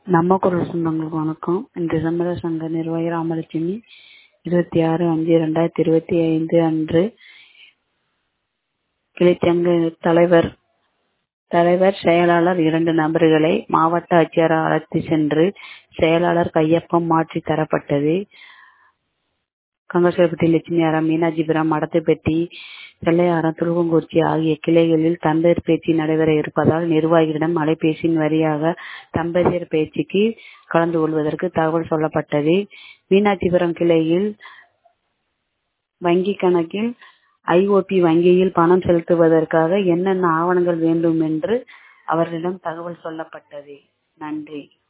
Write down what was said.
நம்ம குரல் சொந்தங்களுக்கு வணக்கம் இன்று சமர சங்க நிர்வாகி ராமலட்சுமி இருபத்தி ஆறு அஞ்சு ரெண்டாயிரத்தி இருபத்தி ஐந்து அன்று கிளைச்சங்க தலைவர் தலைவர் செயலாளர் இரண்டு நபர்களை மாவட்ட ஆட்சியர் அழைத்து சென்று செயலாளர் கையொப்பம் மாற்றி தரப்பட்டது கங்கசேபட்டி லட்சுமியாரம் மீனாட்சிபுரம் மடத்துப்பட்டி செல்லையாரம் துருவங்குறிச்சி ஆகிய கிளைகளில் தம்பதியர் பேச்சு நடைபெற இருப்பதால் நிர்வாகிகளிடம் அலைபேசியின் வழியாக தம்பதியர் பேச்சுக்கு கலந்து கொள்வதற்கு தகவல் சொல்லப்பட்டது மீனாட்சிபுரம் கிளையில் வங்கி கணக்கில் ஐஓபி வங்கியில் பணம் செலுத்துவதற்காக என்னென்ன ஆவணங்கள் வேண்டும் என்று அவர்களிடம் தகவல் சொல்லப்பட்டது நன்றி